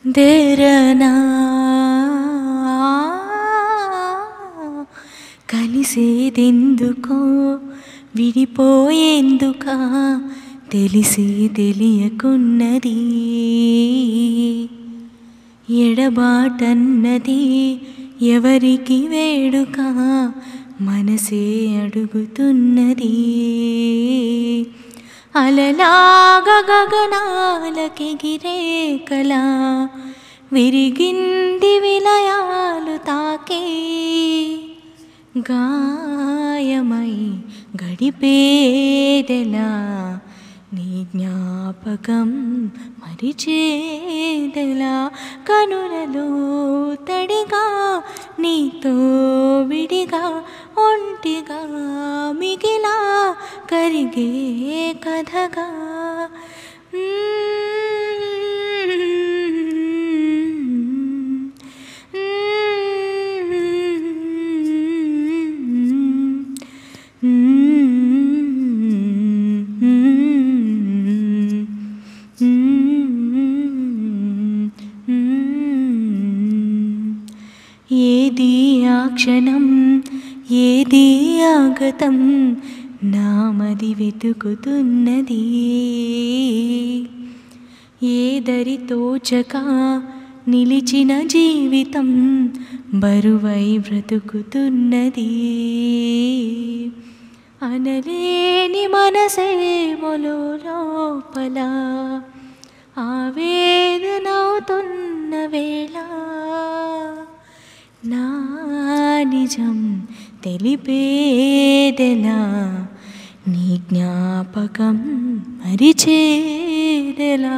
దేరనా కలిసేదెందుకో విడిపోయేందుకా తెలిసి తెలియకున్నది ఎడబాటన్నది ఎవరికి వేడుక మనసే అడుగుతున్నది అలలాగ గగనాలకెగిరే కలా విరిగింది విలయాలు తాకే గాయమై గడిపేదెలా నీ జ్ఞాపకం మరిచేదెలా కనులలో తడిగా నీతో విడిగా ఒంటిగా మిగిలా కరిగే కథగా ఏది ఆ క్షణం ఏది ఆగతం నామది వెతుకుతున్నది ఏదరి తోచక నిలిచిన జీవితం బరువై బ్రతుకుతున్నది అనలేని మనసేమలో లోపల ఆవేదనవుతున్న వేళ నా నిజం తెలిపేదెలా నీ జ్ఞాపకం మరిచేదెలా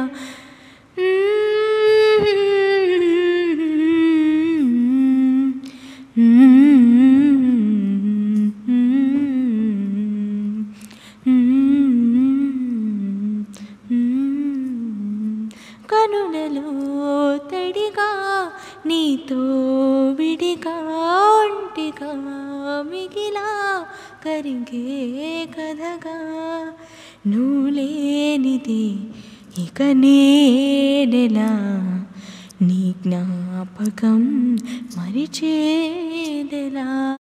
కనులలో తడిగా నీతో విడిగా ఒంటిగా మిగిలా కరిగే కథగా నువ్వు లేనిది ఇక నేనెలా నీ జ్ఞాపకం మరిచేదెలా